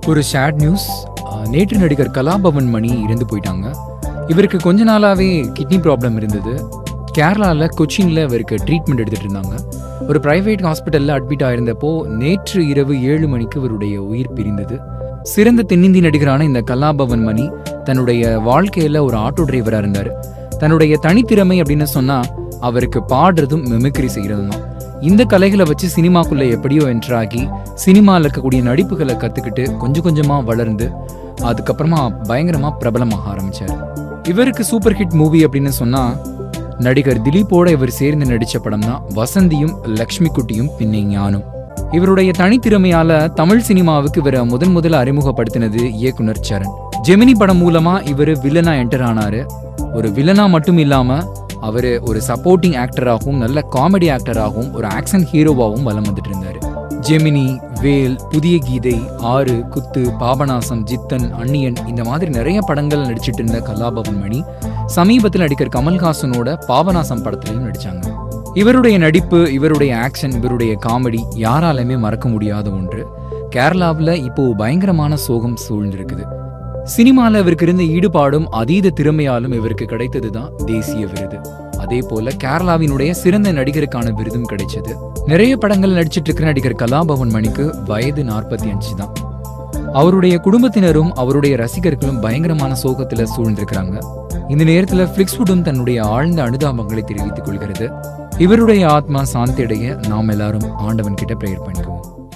ஒரு shade news நேற்று நடிகர் கலாபவன் மணி இறந்து போயிட்டாங்க இவருக்கு கொஞ்ச நாளாவே கிட்னி ப்ராப்ளம் இருந்தது கேரளாவில் கொச்சினில் இவருக்கு ட்ரீட்மெண்ட் எடுத்துட்டு இருந்தாங்க ஒரு பிரைவேட் ஹாஸ்பிட்டலில் அட்மிட் ஆயிருந்தப்போ நேற்று இரவு ஏழு மணிக்கு இவருடைய உயிர் பிரிந்தது சிறந்த தென்னிந்திய நடிகரான இந்த கலாபவன் மணி தன்னுடைய வாழ்க்கையில் ஒரு ஆட்டோ டிரைவராக இருந்தார் தன்னுடைய தனித்திறமை அப்படின்னு சொன்னால் அவருக்கு பாடுறதும் மிமிக்ரி செய்கிறதும் தான் இந்த கலைகளை வச்சு சினிமாக்குள்ள எப்படியோ என்ட்ராகி சினிமாவில் இருக்கக்கூடிய நடிப்புகளை கற்றுக்கிட்டு கொஞ்சம் கொஞ்சமாக வளர்ந்து அதுக்கப்புறமா பயங்கரமாக பிரபலமாக ஆரம்பிச்சார் இவருக்கு சூப்பர் ஹிட் மூவி அப்படின்னு சொன்னால் நடிகர் திலீப்போட இவர் சேர்ந்து நடித்த படம் தான் வசந்தியும் லக்ஷ்மி குட்டியும் பின்னை ஞானும் இவருடைய தனித்திறமையால தமிழ் சினிமாவுக்கு இவரை முதன் முதல்ல அறிமுகப்படுத்தினது இயக்குனர் சரண் ஜெமினி படம் மூலமா இவர் வில்லனா என்டர் ஆனாரு ஒரு வில்லனா மட்டும் இல்லாம அவர் ஒரு சப்போர்ட்டிங் ஆக்டராகவும் நல்ல காமெடி ஆக்டராகவும் ஒரு ஆக்ஷன் ஹீரோவாகவும் வலம் வந்துட்டு இருந்தாரு ஜெமினி வேல் புதிய கீதை ஆறு குத்து பாபநாசம் ஜித்தன் அன்னியன் இந்த மாதிரி நிறைய படங்கள் நடிச்சிட்டு இருந்த கலாபவன் மணி சமீபத்தில் நடிகர் கமல்ஹாசனோட பாபநாசம் படத்துலையும் நடிச்சாங்க இவருடைய நடிப்பு இவருடைய ஆக்ஷன் இவருடைய காமெடி யாராலுமே மறக்க முடியாத ஒன்று கேரளாவில் இப்போ பயங்கரமான சோகம் சூழ்ந்திருக்குது சினிமாவில் இவருக்கு இருந்த ஈடுபாடும் அதீத திறமையாலும் இவருக்கு கிடைத்தது தான் தேசிய விருது அதே போல கேரளாவினுடைய சிறந்த நடிகருக்கான விருதும் கிடைச்சது நிறைய படங்கள் நடிச்சிட்டு இருக்கிற நடிகர் கலாபவன் மணிக்கு வயது நாற்பத்தி அஞ்சு தான் அவருடைய குடும்பத்தினரும் அவருடைய ரசிகர்களும் பயங்கரமான சோகத்துல சூழ்ந்திருக்கிறாங்க இந்த நேரத்துல பிளிக்ஸ்வுட்டும் தன்னுடைய ஆழ்ந்த அனுதாபங்களை தெரிவித்துக் கொள்கிறது இவருடைய ஆத்மா சாந்தி அடைய நாம் எல்லாரும் ஆண்டவன் கிட்ட ப்ரேயர் பண்ணிக்குவோம்